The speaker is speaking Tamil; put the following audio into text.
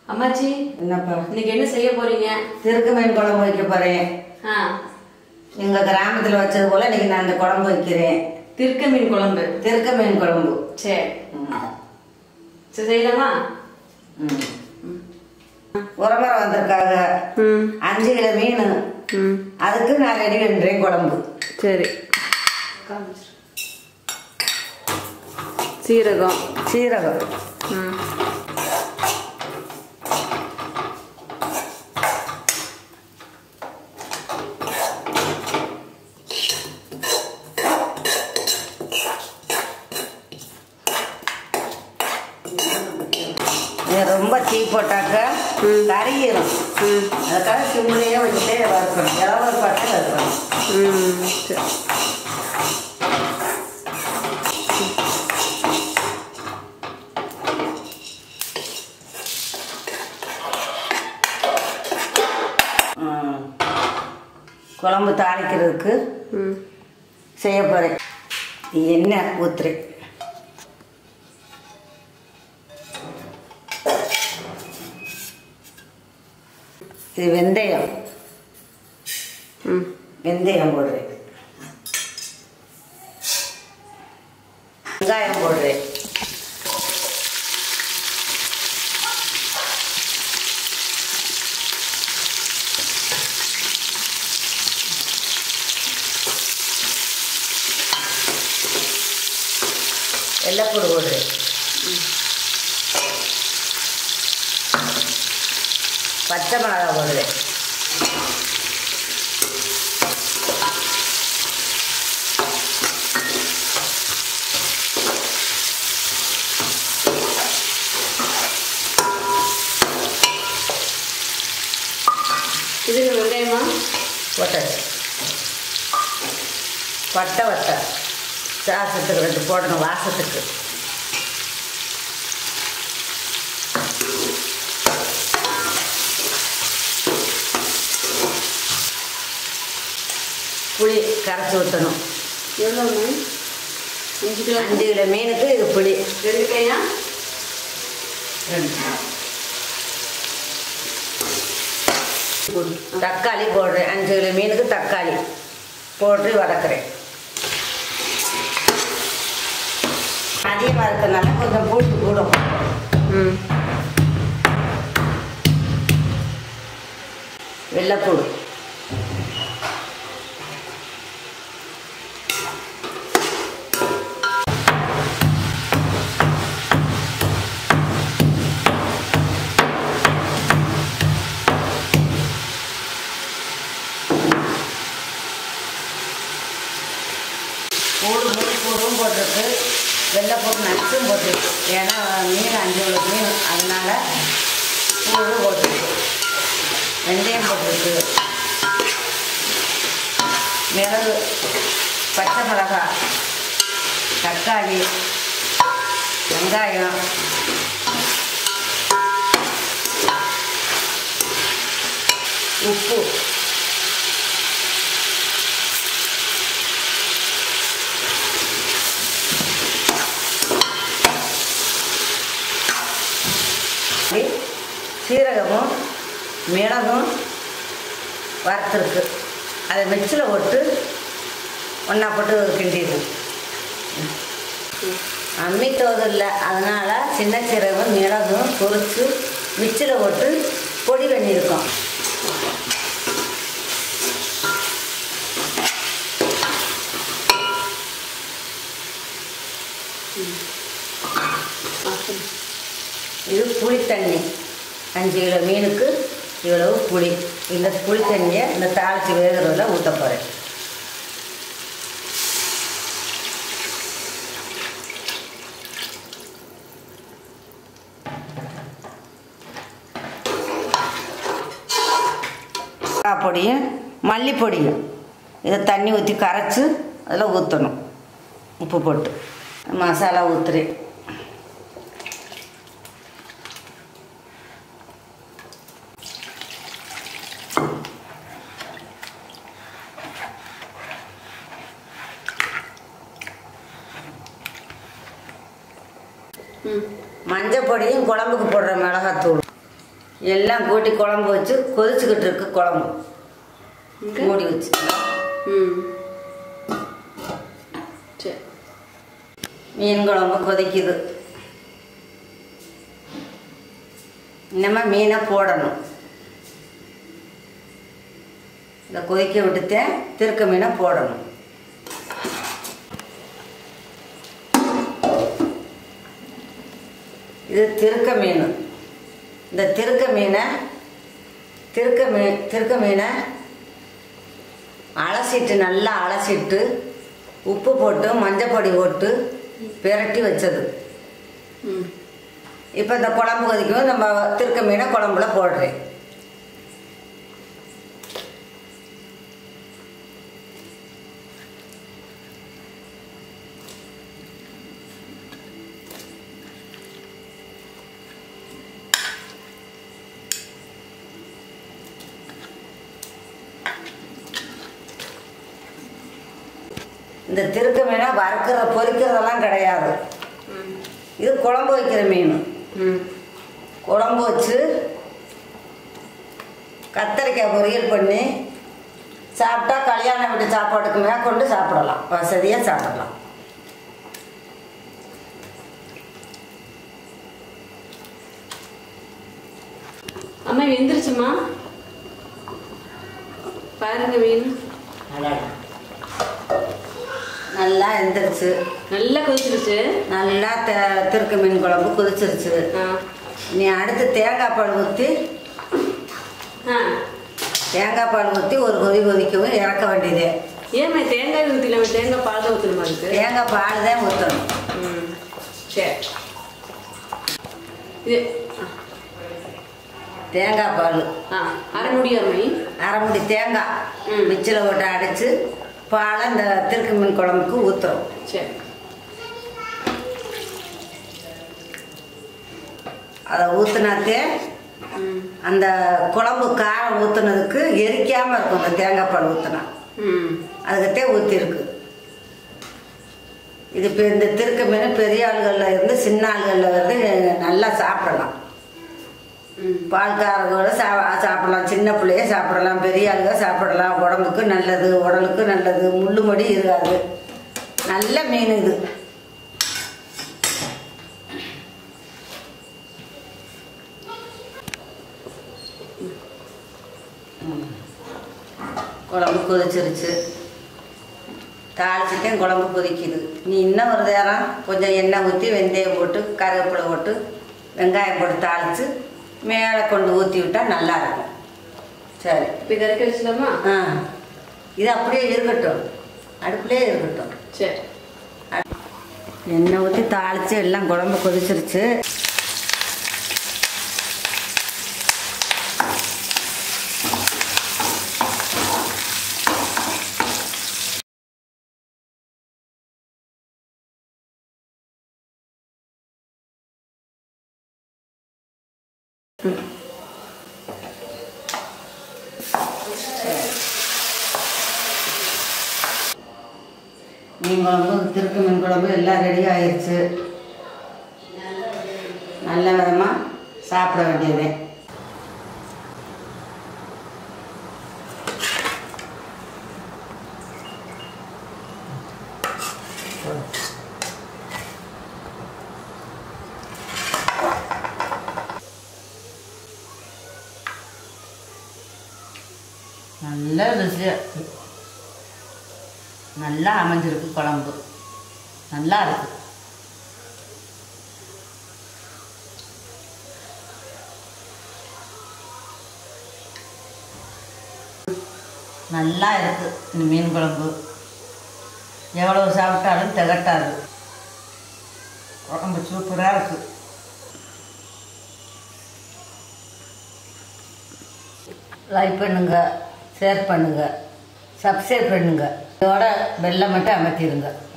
அம்மாச்சி என்னப்பா இன்னைக்கு என்ன செய்ய போறீங்க திருக்க மீன் குழம்பு வைக்க போறேன் ஆ எங்க கிராமத்துல வச்சது போல இன்னைக்கு நான் அந்த குழம்பு வைக்கிறேன் திருக்க மீன் குழம்பு திருக்க மீன் குழம்பு சரி ம். சரி செய்யலாமா ம். உறமுறை வந்திருக்காங்க ம் அஞ்சு கிலோ மீன் ம் அதுக்கு நான் ரெடி பண்ணுறேன் குழம்பு சரி சீரகம் சீரகம் ம் இது ரொம்ப தீ போட்டாக்க கறியிடும் அதுக்காக சிம்லேயே வச்சுட்டே வறுக்கணும் எவ்வளோ பாட்டே வறுக்கணும் ம் சரி ம். குழம்பு தாளிக்கிறதுக்கு ம் செய்ய போகிறேன் எண்ணெய் ஊற்றுறேன் இது வெந்தயம் ம் வெந்தயம் போடுறேன் வெங்காயம் போடுறேன் வெள்ளைப்பூடு போடுறேன் பச்சை மிளகா போடுறேன் இதுக்கு வெங்காயமா போட்டாச்சு பட்டை வட்டை சாசத்துக்கு ரெண்டு போடணும் வாசத்துக்கு புளி கரைச்சி ஊற்றணும் எவ்வளோண்ணே அஞ்சு கிலோ அஞ்சு கிலோ மீனுக்கு இது புளி ரெண்டு கையா தக்காளி போடுறேன் அஞ்சு கிலோ மீனுக்கு தக்காளி போட்டு வதக்குறேன் அதிகமாக இருக்கிறதுனால கொஞ்சம் பூண்டு கூடும் ம் வெள்ளைப்பூடு பூடு முழு பூடும் போட்டிருக்கு வெள்ளைப்பூடு நச்சும் போட்டிருக்கு ஏன்னா மீன் அஞ்சு கிலோ மீன் அதனால பூடு போட்டிருக்கு வெந்தயம் போட்டிருக்கு மிளகு பச்சை மிளகாய் தக்காளி வெங்காயம் உப்பு இப்படி சீரகமும் மிளகும் வறுத்துருக்கு அதை மிக்சியில் போட்டு ஒன்றா போட்டு கிண்டிடுவோம் அம்மி தோது இல்லை அதனால் சின்ன சீரகம் மிளகும் பொரித்து மிக்சியில் போட்டு பொடி பண்ணியிருக்கோம் இது புளி தண்ணி அஞ்சு கிலோ மீனுக்கு இவ்வளவு புளி இந்த புளி தண்ணியை இந்த தாளித்து வேகிறதுல ஊற்ற போகிறேன் பொடியும் மல்லிப்பொடியும் இதை தண்ணி ஊற்றி கரைச்சி அதில் ஊற்றணும் உப்பு போட்டு மசாலா ஊற்றுறேன் ம் மஞ்சள் பொடியும் குழம்புக்கு போடுற மிளகாத்தூள் எல்லாம் கூட்டி குழம்பு வச்சு கொதிச்சுக்கிட்டு இருக்கு குழம்பு இங்க மூடி வச்சு ம் சரி மீன் குழம்பு கொதிக்குது இன்னமா மீனை போடணும் இந்த கொதிக்க விட்டுத்தேன் திருக்க மீனை போடணும் இது திருக்க மீன் இந்த திருக்க மீனை திருக்க மீ திருக்க மீனை அலசிட்டு நல்லா அலசிட்டு உப்பு போட்டு மஞ்சள் பொடி போட்டு பிரட்டி வச்சது ம் இப்போ இந்த குழம்பு கொதிக்கும் நம்ம திருக்க மீனை குழம்புல போடுறேன் இந்த திருக்க மீனை வறுக்கிற பொரிக்கிறதெல்லாம் கிடையாது ம் இது குழம்பு வைக்கிற மீன் ம் குழம்பு வச்சு கத்தரிக்காய் பொரியல் பண்ணி சாப்பிட்டா கல்யாண வீட்டு சாப்பாட்டுக்கு மேற்கொண்டு சாப்பிடலாம் வசதியாக சாப்பிடலாம் அம்மா வெந்துருச்சுமா பாருங்க மீன் நல்லா எந்திரிச்சு நல்லா கொதிச்சிருச்சு நல்லா த திருக்க மீன் குழம்பு கொதிச்சிருச்சு ஆ நீ அடுத்து தேங்காய் பால் ஊற்றி ஆ தேங்காய் பால் ஊற்றி ஒரு கொதி கொதிக்கவும் இறக்க வேண்டியதே ஏம்மா தேங்காய் ஊற்றில தேங்காய் பால் தான் ஊற்றணுமா அதுக்கு தேங்காய் பால் தான் ஊற்றணும் ம் சரி இது தேங்காய் பால் ஆ அரை முடியாமை அரை முடி தேங்காய் ம். மிச்சில் போட்டு அடைச்சு பாலை இந்த திருக்க மீன் குழம்புக்கு ஊற்றுறோம் சரி அதை ஊற்றுனாத்தே ம் அந்த குழம்பு காரம் ஊற்றுனதுக்கு எரிக்காமல் இருக்கும் அந்த தேங்காய் பால் ஊற்றினா ம் அதுக்கிட்டே ஊற்றிருக்கு இது இப்போ இந்த திருக்க மீன் பெரிய ஆளுகளில் இருந்து சின்ன ஆளுகளில் இருந்து நல்லா சாப்பிடலாம் ம் பால்காரங்களோட சா சாப்பிடலாம் சின்ன பிள்ளைய சாப்பிடலாம் பெரிய ஆளுங்க சாப்பிடலாம் உடம்புக்கு நல்லது உடலுக்கு நல்லது முள்ளு மடி இருக்காது நல்ல மீன் இது ம். குழம்பு கொதிச்சிருச்சு தாளிச்சிட்டேன் குழம்பு கொதிக்குது நீ இன்னும் ஒரு நேரம் கொஞ்சம் எண்ணெய் ஊற்றி வெந்தயம் போட்டு கருவேப்பிலை போட்டு வெங்காயம் போட்டு தாளித்து மேலே கொண்டு ஊற்றி விட்டால் நல்லா இருக்கும் சரி இப்போ இதை இறக்கி வச்சிடலாமா ஆ இது அப்படியே இருக்கட்டும் அடுப்புலேயே இருக்கட்டும் சரி எண்ணெய் ஊற்றி தாளித்து எல்லாம் குழம்பு கொதிச்சிருச்சு மீன் குழம்பு திருக்கு மீன் குழம்பு எல்லாம் ரெடி ஆயிடுச்சு நல்ல விதமாக சாப்பிட வேண்டியது நல்ல ருசியாக இருக்கு நல்லா அமைஞ்சிருக்கு குழம்பு நல்லா இருக்கு நல்லா இருக்கு இந்த மீன் குழம்பு எவ்வளோ சாப்பிட்டாலும் திகட்டாது குழம்பு சூப்பராக இருக்கு லைக் பண்ணுங்க ஷேர் பண்ணுங்க சப்ஸ்கிரைப் பண்ணுங்க இதோட பெல்லை மட்டும் அமர்த்திடுங்க